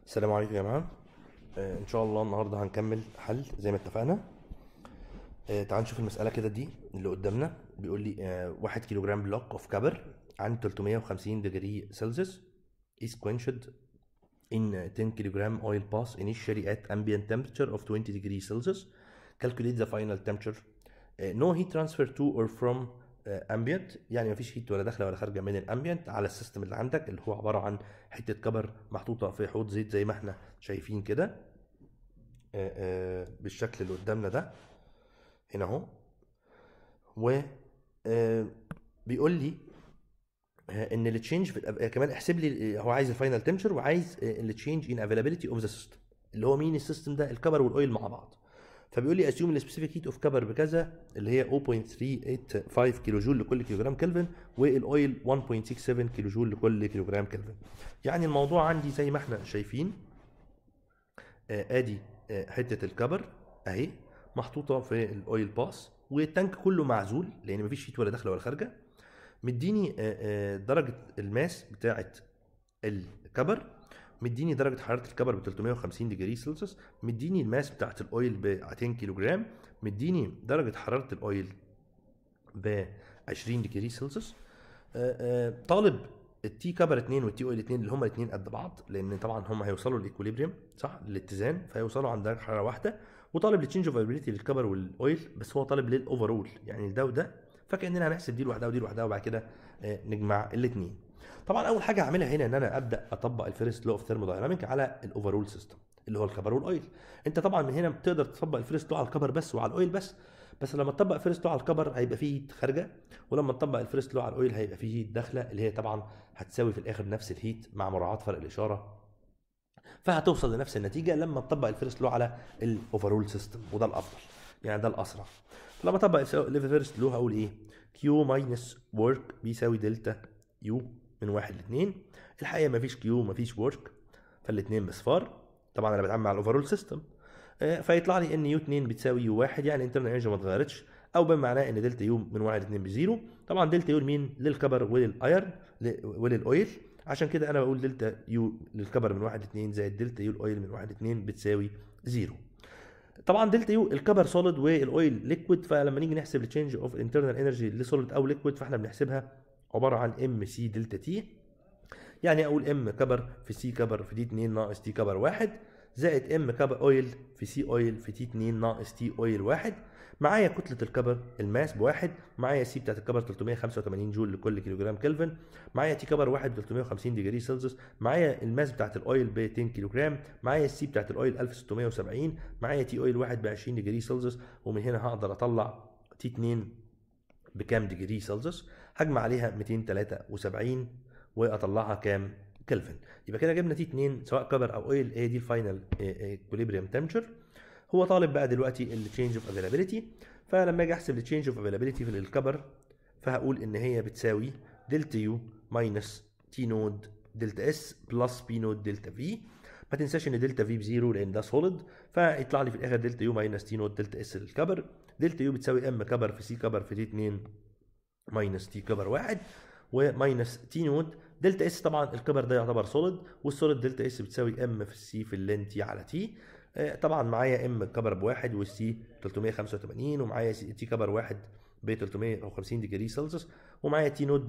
السلام عليكم يا جماعة آه إن شاء الله النهاردة هنكمل حل زي ما اتفقنا آه تعال نشوف المسألة كده دي اللي قدامنا بيقول لي آه 1 كيلو جرام بلوك اوف كبر عند 350 ديجري سلسيوس is quenched in 10 kilogram oil pass initially at ambient temperature of 20 degrees Celsius calculate the final temperature آه no heat transfer to or from امبيانت يعني مفيش هيت ولا داخله ولا خارجه من الامبيانت على السيستم اللي عندك اللي هو عباره عن حته كبر محطوطه في حوض زيت زي ما احنا شايفين كده آه، آه، بالشكل اللي قدامنا ده هنا اهو و آه، بيقول لي آه، ان التشينج في الأب- آه، كمان احسب لي آه، هو عايز الفاينل تمشر وعايز التشينج ان افيلابيلتي اوف ذا سيستم اللي هو مين السيستم ده الكبر والاويل مع بعض فبيقول لي اسيوم السبيسيفيك هيت اوف كبر بكذا اللي هي 0.385 كيلو جول لكل كيلو جرام كلفن والاويل 1.67 كيلو جول لكل كيلو جرام كلفن يعني الموضوع عندي زي ما احنا شايفين آه، ادي آه، حته الكبر اهي محطوطه في الاويل باس والتانك كله معزول لان مفيش هيت ولا داخله ولا خارجه مديني آه، آه، درجه الماس بتاعه الكبر مديني درجه حراره الكبر ب 350 ديجري سلسيوس مديني الماس بتاعه الاويل ب 200 كيلو جرام مديني درجه حراره الاويل ب 20 ديجري سلسيوس آه، آه، طالب التي كبر 2 والتي اويل 2 اللي هما الاثنين قد بعض لان طبعا هما هيوصلوا للايكوليبريم صح الاتزان فهيوصلوا عند درجه حراره واحده وطالب التشينج اوف افيلابيلتي للكبر والاويل بس هو طالب للاوفرول يعني ده وده فكاننا هنحسب دي لوحدها ودي لوحدها وبعد كده آه، نجمع الاثنين طبعا اول حاجه هعملها هنا ان انا ابدا اطبق الفيرست لو اوف ثيرمودايناميك على الاوفرول سيستم اللي هو الكبر والاويل انت طبعا من هنا بتقدر تطبق الفيرست لو على الكبر بس وعلى الاويل بس بس لما تطبق فيرست لو على الكبر هيبقى فيه هيت خارجه ولما تطبق الفيرست لو على الاويل هيبقى فيه هيت داخله اللي هي طبعا هتساوي في الاخر نفس الهيت مع مراعاه فرق الاشاره فهتوصل لنفس النتيجه لما تطبق الفيرست لو على الاوفرول سيستم وده الافضل يعني ده الاسرع فلما اطبق الفيرست لو هقول ايه كيو ماينس ورك بيساوي دلتا يو من واحد لاثنين الحقيقه مفيش كيو مفيش ورك فالاثنين بصفار طبعا انا بتعامل مع الاوفرول سيستم فيطلع لي ان يو 2 بتساوي يو 1 يعني الانترنال انرجي ما اتغيرتش او بمعناه ان دلتا يو من 1 ل 2 بزيرو طبعا دلتا يو لمين للكبر وللايرن ل- وللاويل عشان كده انا بقول دلتا يو للكبر من 1 ل 2 زائد دلتا يو الاويل من 1 ل 2 بتساوي زيرو طبعا دلتا يو الكبر سوليد والاويل ليكويد فلما نيجي نحسب التشينج اوف انترنال انرجي لسوليد او ليكويد فاحنا بنحسبها عباره عن ام سي دلتا تي يعني اقول ام كبر في سي كبر في دي 2 ناقص تي كبر 1 زائد ام كبر اويل في سي اويل في تي 2 ناقص تي اويل 1 معايا كتله الكبر الماس بواحد معايا سي بتاعت الكبر 385 جول لكل كيلو جرام كلفن معايا تي كبر 1 ب 350 ديجري سلسيوس معايا الماس بتاعت الاويل ب 200 كيلو جرام معايا السي بتاعت الاويل 1670 معايا تي اويل 1 ب 20 ديجري سلسيوس ومن هنا هقدر اطلع تي 2 بكام ديجري سلسيوس هجمع عليها 273 واطلعها كام كلفن يبقى كده جبنا تي 2 سواء كبر او اويل هي دي الفاينل اكوليبريم تمبشر هو طالب بقى دلوقتي التشينج اوف افيلابيلتي فلما اجي احسب التشينج اوف افيلابيلتي في الكبر فهقول ان هي بتساوي دلتا يو ماينس تي نود دلتا اس بلس بي نود دلتا في ما تنساش ان دلتا في بزيرو لان ده سوليد فيطلع لي في الاخر دلتا يو ماينس تي نود دلتا اس للكبر دلتا يو بتساوي ام كبر في سي كبر في تي 2 ماينس تي كبر واحد وماينس تي نود دلتا اس طبعا الكبر ده يعتبر سوليد والسوليد دلتا اس بتساوي ام في السي في اللين تي على تي آه، طبعا معايا ام كبر بواحد والسي 385 ومعايا سي- تي كبر واحد ب 350 ديجري سلسيوس ومعايا تي نوت ب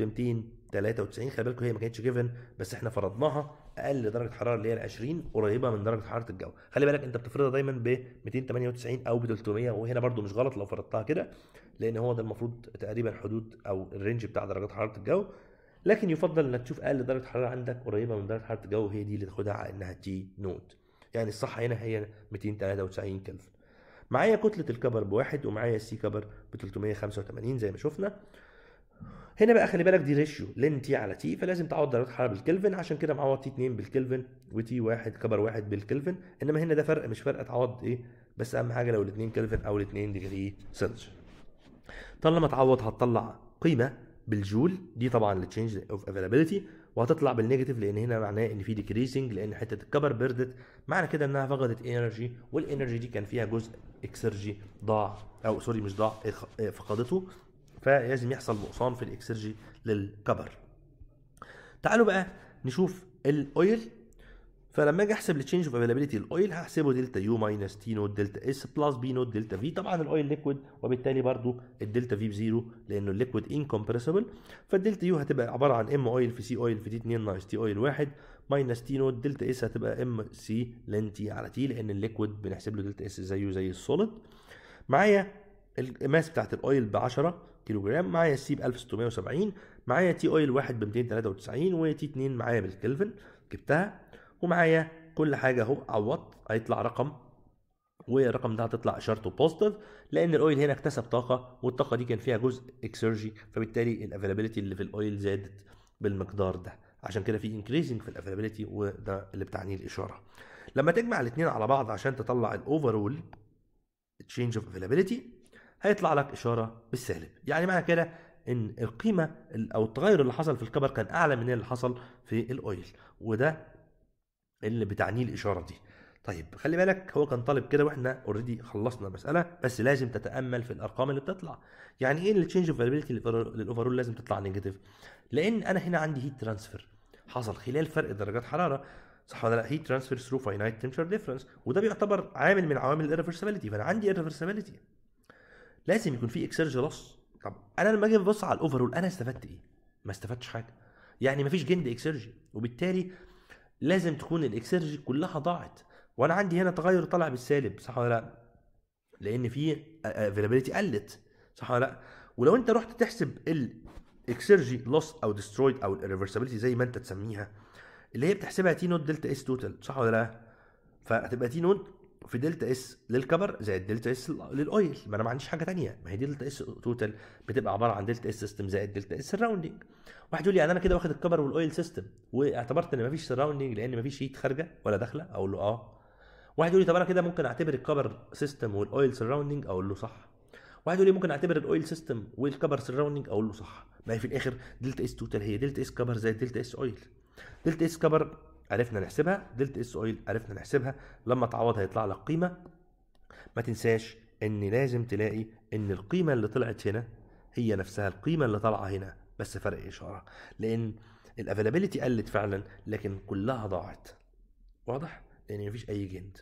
293 خلي بالكم هي ما كانتش جيفن بس احنا فرضناها اقل درجه حراره اللي هي ال 20 قريبه من درجه حراره الجو خلي بالك انت بتفرضها دايما ب 298 او ب 300 وهنا برضو مش غلط لو فرضتها كده لان هو ده المفروض تقريبا حدود او الرينج بتاع درجات حراره الجو لكن يفضل انك تشوف اقل درجه حراره عندك قريبه من درجه حراره الجو هي دي اللي تاخدها على انها تي نوت يعني الصح هنا هي 293 كلفن معايا كتلة الكبر بواحد ومعايا السي كبر ب 385 زي ما شفنا هنا بقى خلي بالك دي ريشيو لين تي على تي فلازم تعوض درجات الحراره بالكلفن عشان كده معوض تي 2 بالكلفن وتي 1 كبر واحد بالكلفن انما هنا ده فرق مش فرق تعوض ايه بس اهم حاجه لو الاثنين كلفن او الاثنين ديجري سلسيوس طالما تعوض هتطلع قيمه بالجول دي طبعا التشينج اوف افيلابيلتي وهتطلع بالنيجاتيف لان هنا معناه ان في ديكريسنج لان حته الكبر بردت معنى كده انها فقدت انرجي والانرجي دي كان فيها جزء اكسرجي ضاع او سوري مش ضاع إخ- فقدته فلازم يحصل نقصان في الاكسرجي للكبر تعالوا بقى نشوف الاويل فلما اجي احسب التشينج اوف افيلابيلتي الاويل هحسبه دلتا يو ماينس تي نوت دلتا اس بلس بي نوت دلتا في طبعا الاويل ليكويد وبالتالي برضو الدلتا في بزيرو لانه الليكويد انكمبرسبل فالدلتا يو هتبقى عباره عن ام اويل في سي اويل في تي 2 ناقص تي اويل 1 ماينس تي نوت دلتا اس هتبقى ام سي لن تي على تي لان الليكويد بنحسب له دلتا اس زيه زي السوليد معايا الماس بتاعت الاويل ب 10 كيلو جرام معايا السي ب 1670 معايا تي اويل 1 ب 293 وتي 2 معايا بالكلفن جبتها ومعايا كل حاجه اهو عوضت هيطلع رقم والرقم ده هتطلع اشارته بوزيتيف لان الاويل هنا اكتسب طاقه والطاقه دي كان فيها جزء اكسرجي فبالتالي الافيلابيلتي اللي في الاويل زادت بالمقدار ده عشان كده في انكريزنج في الافيلابيلتي وده اللي بتعنيه الاشاره لما تجمع الاثنين على بعض عشان تطلع الاوفرول تشينج اوف افيلابيلتي هيطلع لك اشاره بالسالب يعني معنى كده ان القيمه او التغير اللي حصل في الكبر كان اعلى من اللي حصل في الاويل وده اللي بتعنيه الاشاره دي طيب خلي بالك هو كان طالب كده واحنا اوريدي خلصنا المساله بس لازم تتامل في الارقام اللي بتطلع يعني ايه التشينج اوف افيلابيلتي للاوفرول لازم تطلع نيجاتيف لان انا هنا عندي هيت ترانسفير حصل خلال فرق درجات حراره صح ولا لا هيت ترانسفير ثرو فاينايت تمبشر ديفرنس وده بيعتبر عامل من عوامل الريفرسابيلتي فانا عندي الريفرسابيلتي لازم يكون في اكسرج لوس طب انا لما اجي ابص على الاوفرول انا استفدت ايه ما استفدتش حاجه يعني مفيش جند اكسرجي وبالتالي لازم تكون الاكسرجي كلها ضاعت وانا عندي هنا تغير طالع بالسالب صح ولا لا لان في افيلابيلتي قلت صح ولا لا ولو انت رحت تحسب الاكسرجي لوس او ديسترويد او الريفرسابيلتي زي ما انت تسميها اللي هي بتحسبها تي نوت دلتا اس توتال صح ولا لا فهتبقى تي نوت في دلتا اس للكبر زائد دلتا اس للاويل ما انا ما عنديش حاجه تانية ما هي دلتا اس توتال بتبقى عباره عن دلتا اس سيستم زائد دلتا اس سراوندنج واحد يقول لي يعني انا كده واخد الكبر والاويل سيستم واعتبرت ان مفيش سراوندنج لان مفيش هيت خارجه ولا داخله اقول له اه واحد يقول لي طب انا كده ممكن اعتبر الكبر سيستم والاويل سراوندنج اقول له صح واحد يقول لي ممكن اعتبر الاويل سيستم والكبر سراوندنج اقول له صح ما هي في الاخر دلتا اس توتال هي دلتا اس كبر زائد دلتا اس اويل دلتا اس كبر عرفنا نحسبها دلتا اس اويل عرفنا نحسبها لما تعوض هيطلع لك قيمه ما تنساش ان لازم تلاقي ان القيمه اللي طلعت هنا هي نفسها القيمه اللي طالعه هنا بس فرق اشاره لان الافيلابيلتي قلت فعلا لكن كلها ضاعت واضح لان مفيش اي جند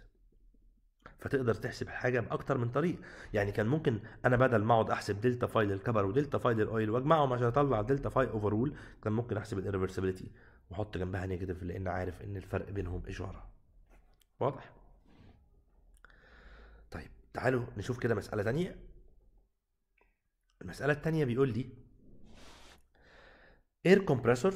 فتقدر تحسب حاجه باكتر من طريق يعني كان ممكن انا بدل ما اقعد احسب دلتا فاي للكبر ودلتا فاي للاويل واجمعهم عشان اطلع دلتا فاي اوفرول كان ممكن احسب الريفرسابيلتي واحط جنبها نيجاتيف لان عارف ان الفرق بينهم اشاره واضح طيب تعالوا نشوف كده مساله تانية المساله التانية بيقول لي air compressor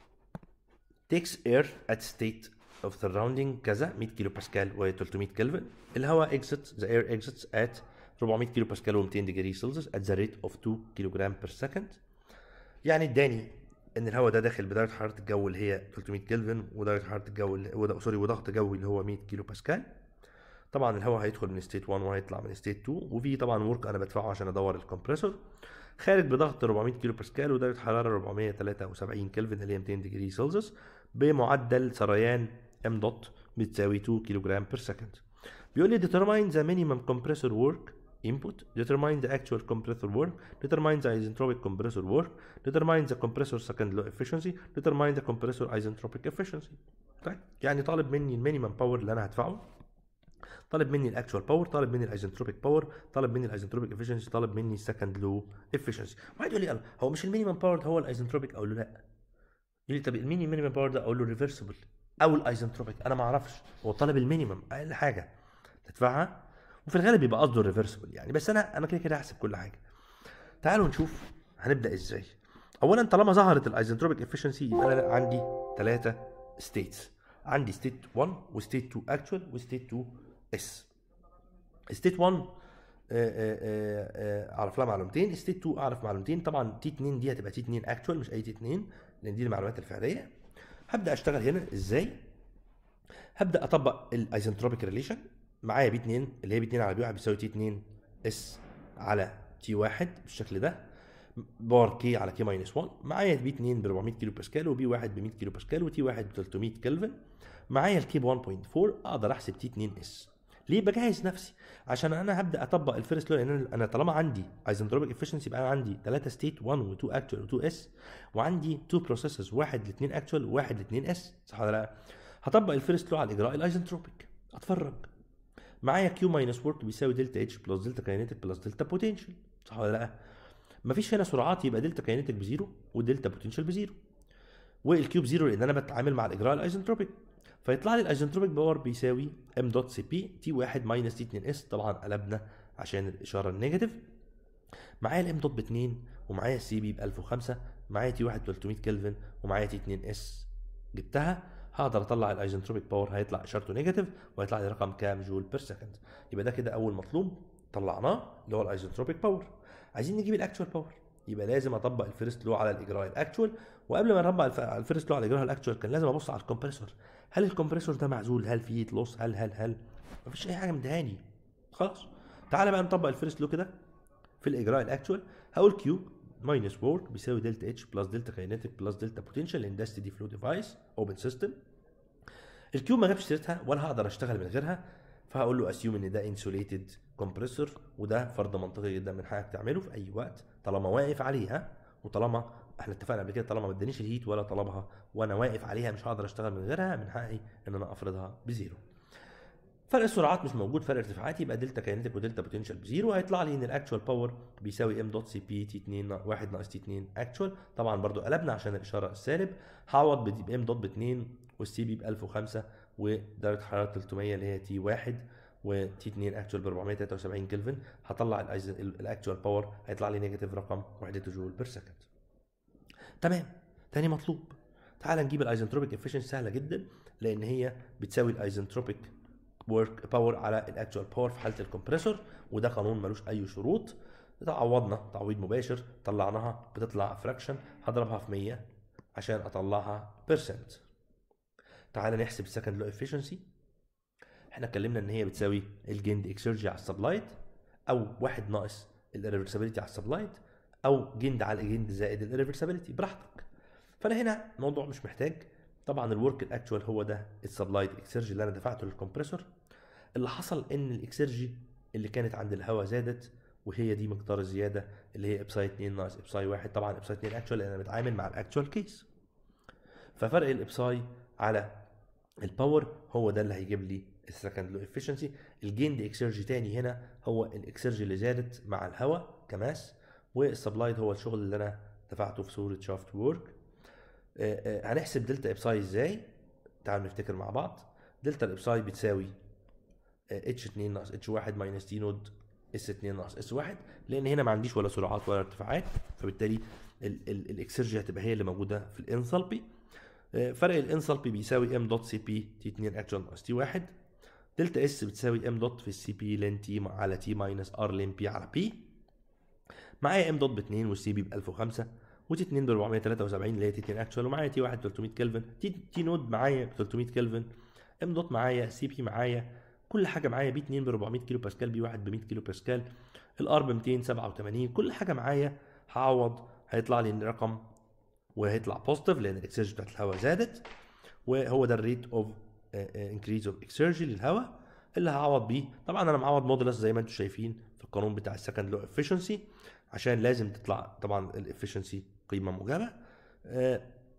takes air at state of surrounding كذا 100 كيلو باسكال و 300 كلفن الهواء exits the air exits at 400 كيلو باسكال و 200 ديجري سلسيوس at the rate of 2 كيلو جرام per second يعني اداني ان الهواء ده داخل بدرجه حراره الجو اللي هي 300 كلفن ودرجه حراره الجو اللي وده سوري وضغط جوي اللي هو 100 كيلو باسكال طبعا الهواء هيدخل من ستيت 1 وهيطلع من ستيت 2 وفي طبعا ورك انا بدفعه عشان ادور الكمبريسور خارج بضغط 400 كيلو باسكال ودرجه حراره 473 كلفن اللي هي 200 ديجري سلسيوس بمعدل سريان ام دوت بتساوي 2 كيلو جرام بير سكند بيقول لي determine the minimum compressor work input determine the actual compressor work determine the isentropic compressor work determine the compressor second law efficiency determine the compressor isentropic efficiency طيب يعني طالب مني المينيمم باور اللي انا هدفعه طالب مني الاكشوال باور طالب مني الايزنتروبيك باور طالب مني الايزنتروبيك افشنسي طالب مني السكند لو افشنسي واحد يقول لي هو مش المينيمم باور هو الايزنتروبيك اقول له لا يقول لي طب الميني مينيمم باور ده اقول له ريفرسبل او الايزنتروبيك انا ما اعرفش هو طالب المينيمم اقل حاجه تدفعها وفي الغالب بيبقى قصده الريفرسبل يعني بس انا انا كده كده هحسب كل حاجه تعالوا نشوف هنبدا ازاي اولا طالما ظهرت الايزنتروبيك افشنسي يبقى انا عندي ثلاثه ستيتس عندي ستيت 1 وستيت 2 اكشوال وستيت 2 اس ستيت 1 آه، آه، آه، اعرف لها معلومتين ستيت 2 اعرف معلومتين طبعا تي 2 دي هتبقى تي 2 اكشوال مش اي تي 2 لان دي المعلومات الفعليه هبدا اشتغل هنا ازاي هبدا اطبق الايزنتروبيك ريليشن معايا بي 2 اللي هي بي 2 على بي 1 بيساوي تي 2 اس على تي 1 بالشكل ده بار كي على كي ماينس 1 معايا بي 2 ب 400 كيلو باسكال وبي 1 ب 100 كيلو باسكال وتي 1 ب 300 كلفن معايا الكي ب 1.4 اقدر احسب تي 2 اس ليه بجهز نفسي عشان انا هبدا اطبق الفيرست لو لان انا طالما عندي ايزنتروبيك افشنسي يبقى انا عندي 3 ستيت 1 و2 اكشوال و2 اس وعندي 2 بروسيسز واحد ل 2 اكشوال وواحد ل 2 اس صح ولا لا هطبق الفيرست لو على الاجراء الايزنتروبيك اتفرج معايا كيو ماينس ورك بيساوي دلتا اتش بلس دلتا كاينيتيك بلس دلتا بوتنشال صح ولا لا مفيش هنا سرعات يبقى دلتا كاينيتيك بزيرو ودلتا بوتنشال بزيرو والكيوب زيرو لان انا بتعامل مع الاجراء الايزنتروبيك فيطلع لي الايزنتروبيك باور بيساوي ام دوت سي بي تي 1 ماينس تي 2 اس طبعا قلبنا عشان الاشاره النيجاتيف معايا الام دوت ب 2 ومعايا السي بي ب 1005 معايا تي 1 300 كلفن ومعايا تي 2 اس جبتها هقدر اطلع الايزنتروبيك باور هيطلع اشارته نيجاتيف وهيطلع لي رقم كام جول بير سكند يبقى ده كده اول مطلوب طلعناه اللي هو الايزنتروبيك باور عايزين نجيب الاكتوال باور يبقى لازم اطبق الفيرست لو على الاجراء الاكتوال وقبل ما اطبق الف- الفيرست لو على الاجراء الاكتوال كان لازم ابص على الكمبريسور هل الكمبريسور ده معزول هل فيه لوس هل هل هل مفيش اي حاجه مدهاني خلاص تعالى بقى نطبق الفيرست لو كده في الاجراء الاكتوال هقول كيو ماينس وورك بيساوي دلتا اتش بلس دلتا كاينيتيك بلس دلتا بوتنشال ان دي فلو ديفايس اوبن سيستم الكيو ما جابش سيرتها ولا هقدر اشتغل من غيرها فهقول له اسيوم ان ده انسوليتد كومبريسور وده فرض منطقي جدا من حقك تعمله في اي وقت طالما واقف عليها وطالما احنا اتفقنا قبل كده طالما ما ادانيش الهيت ولا طلبها وانا واقف عليها مش هقدر اشتغل من غيرها من حقي ان انا افرضها بزيرو فرق السرعات مش موجود فرق ارتفاعات يبقى دلتا كاينتيك ودلتا بوتنشال بزيرو هيطلع لي ان الاكشوال باور بيساوي ام دوت سي بي تي 2 1 ناقص تي 2 اكشوال طبعا برضو قلبنا عشان الاشاره السالب هعوض بام دوت ب 2 والسي بي ب 1005 ودرجه حراره 300 اللي هي تي 1 وتي 2 اكشوال ب 473 كلفن هطلع الاكشوال باور هيطلع لي نيجاتيف رقم وحدته جول بير سكند تمام تاني مطلوب تعال نجيب الايزنتروبيك افشنسي سهله جدا لان هي بتساوي الايزنتروبيك ورك باور على الاكتوال باور في حاله الكمبريسور وده قانون ملوش اي شروط تعوضنا تعويض مباشر طلعناها بتطلع فراكشن هضربها في 100 عشان اطلعها بيرسنت تعال نحسب السكند لو افشنسي احنا اتكلمنا ان هي بتساوي الجند اكسرجي على السبلايت او واحد ناقص الريفرسابيلتي على السبلايت او جند على جند زائد الريفرسابيلتي براحتك فانا هنا الموضوع مش محتاج طبعا الورك الاكتوال هو ده السبلايت اكسرجي اللي انا دفعته للكمبريسور اللي حصل ان الاكسرجي اللي كانت عند الهواء زادت وهي دي مقدار الزياده اللي هي ابساي 2 ناقص ابساي 1 طبعا ابساي 2 اكتوال لان انا بتعامل مع الاكتوال كيس ففرق الابساي على الباور هو ده اللي هيجيب لي السكند لو افشنسي الجيند اكسرجي تاني هنا هو الاكسرجي اللي زادت مع الهواء كماس والسبلايد هو الشغل اللي انا دفعته في صوره شافت وورك هنحسب دلتا ابساي ازاي تعالوا نفتكر مع بعض دلتا الابساي بتساوي اتش 2 ناقص اتش 1 ماينس تي نود اس 2 ناقص اس 1 لان هنا ما عنديش ولا سرعات ولا ارتفاعات فبالتالي الاكسرجي هتبقى هي اللي موجوده في الانثالبي فرق الانثالبي بيساوي ام دوت سي بي تي 2 اكشن ناقص تي 1 دلتا اس بتساوي ام دوت في السي بي لين تي على تي ماينس ار لين بي على بي معايا ام دوت ب 2 والسي بي ب 1005 وتي 2 ب 473 اللي هي تي 2 اكشوال ومعايا تي 1 300 كلفن تي تي نود معايا ب 300 كلفن ام دوت معايا سي بي معايا كل حاجه معايا بي 2 ب 400 كيلو باسكال بي 1 ب 100 كيلو باسكال الار ب 287 كل حاجه معايا هعوض هيطلع لي الرقم وهيطلع بوزيتيف لان الاكسرجي بتاعت الهواء زادت وهو ده الريت اوف انكريز اوف اكسرجي للهواء اللي هعوض بيه طبعا انا معوض مودولس زي ما انتم شايفين في القانون بتاع السكند لو افشنسي عشان لازم تطلع طبعا الافشنسي قيمه موجبه أه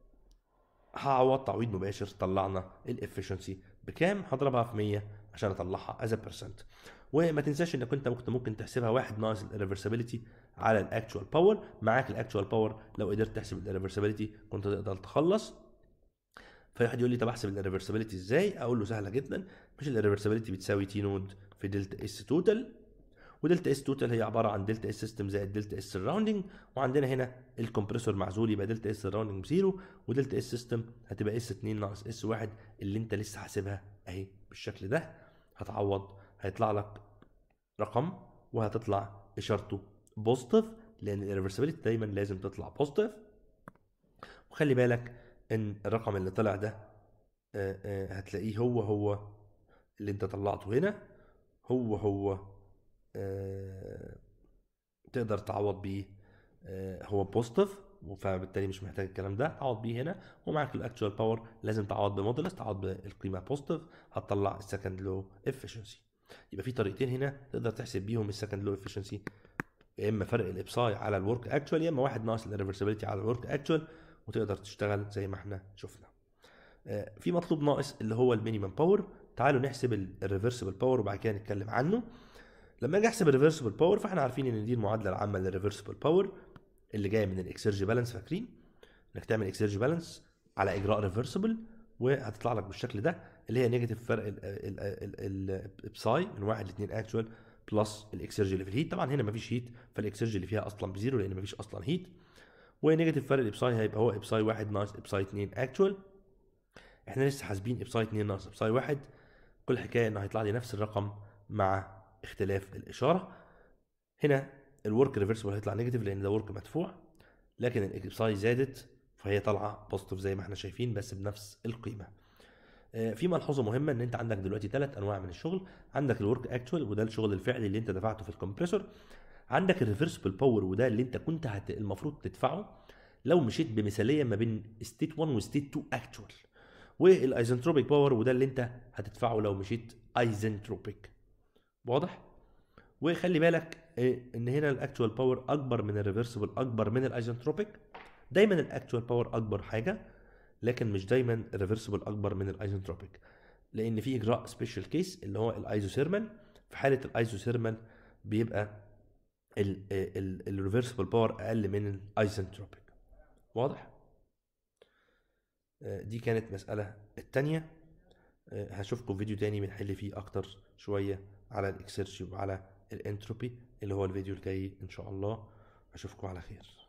هعوض تعويض مباشر طلعنا الافشنسي بكام هضربها في 100 عشان اطلعها از بيرسنت وما تنساش انك انت ممكن ممكن تحسبها واحد ناقص الريفرسابيلتي على الاكتوال باور معاك الاكتوال باور لو قدرت تحسب الريفرسابيلتي كنت تقدر تخلص في واحد يقول لي طب احسب الريفرسابيلتي ازاي اقول له سهله جدا مش الريفرسابيلتي بتساوي تي نود في دلتا اس توتال ودلتا اس توتال هي عباره عن دلتا اس سيستم زائد دلتا اس سراوندنج وعندنا هنا الكمبريسور معزول يبقى دلتا اس سراوندنج بزيرو ودلتا اس سيستم هتبقى اس 2 ناقص اس 1 اللي انت لسه حاسبها اهي بالشكل ده هتعوض هيطلع لك رقم وهتطلع اشارته بوزيتيف لان الريفرسابيلتي دايما لازم تطلع بوزيتيف وخلي بالك ان الرقم اللي طلع ده آآ آآ هتلاقيه هو هو اللي انت طلعته هنا هو هو تقدر تعوض بيه هو بوزيتيف فبالتالي مش محتاج الكلام ده تعوض بيه هنا ومعاك الاكتوال باور لازم تعوض بمودولس تعوض بالقيمه بوزيتيف هتطلع السكند لو افشنسي يبقى في طريقتين هنا تقدر تحسب بيهم السكند لو افشنسي يا اما فرق الابساي على الورك اكتوال يا اما واحد ناقص الريفرسابيلتي على الورك اكتوال وتقدر تشتغل زي ما احنا شفنا آه، في مطلوب ناقص اللي هو المينيمم باور تعالوا نحسب الريفرسبل باور وبعد كده نتكلم عنه لما اجي احسب الريفرسبل باور فاحنا عارفين ان دي المعادله العامه للريفرسبل باور اللي جايه من الاكسرجي بالانس فاكرين انك تعمل اكسرجي بالانس على اجراء ريفرسبل وهتطلع لك بالشكل ده اللي هي نيجاتيف فرق البساي من 1 ل 2 اكشوال بلس الاكسرجي اللي في الهيت طبعا هنا مفيش هيت فالاكسرجي اللي فيها اصلا بزيرو لان مفيش اصلا هيت ونيجاتيف فرق الابساي هيبقى هو ابساي 1 ناقص ابساي 2 اكشوال احنا لسه حاسبين ابساي 2 ناقص ابساي 1 كل حكايه انه هيطلع لي نفس الرقم مع اختلاف الاشاره هنا الورك ريفرسبل هيطلع نيجاتيف لان ده ورك مدفوع لكن الابساي زادت فهي طالعه بوزيتيف زي ما احنا شايفين بس بنفس القيمه آه، في ملحوظه مهمه ان انت عندك دلوقتي ثلاث انواع من الشغل عندك الورك اكشوال وده الشغل الفعلي اللي انت دفعته في الكمبريسور عندك الريفرسبل باور وده اللي انت كنت هت... المفروض تدفعه لو مشيت بمثاليه ما بين ستيت 1 وستيت 2 اكشوال والايزنتروبيك باور وده اللي انت هتدفعه لو مشيت ايزنتروبيك واضح وخلي بالك آه، ان هنا الاكتوال باور اكبر من الريفرسبل اكبر من الايزنتروبيك دايما الاكتوال باور اكبر حاجه لكن مش دايما الريفرسبل اكبر من الايزنتروبيك لان في اجراء سبيشال كيس اللي هو الايزوثيرمال في حاله الايزوثيرمال بيبقى الريفرسبل باور اقل من الايزنتروبيك واضح آه، دي كانت مسألة التانية آه، هشوفكم فيديو تاني بنحل فيه أكتر شوية على الإكسرشي وعلى الانتروبي اللي هو الفيديو الجاي إن شاء الله أشوفكم على خير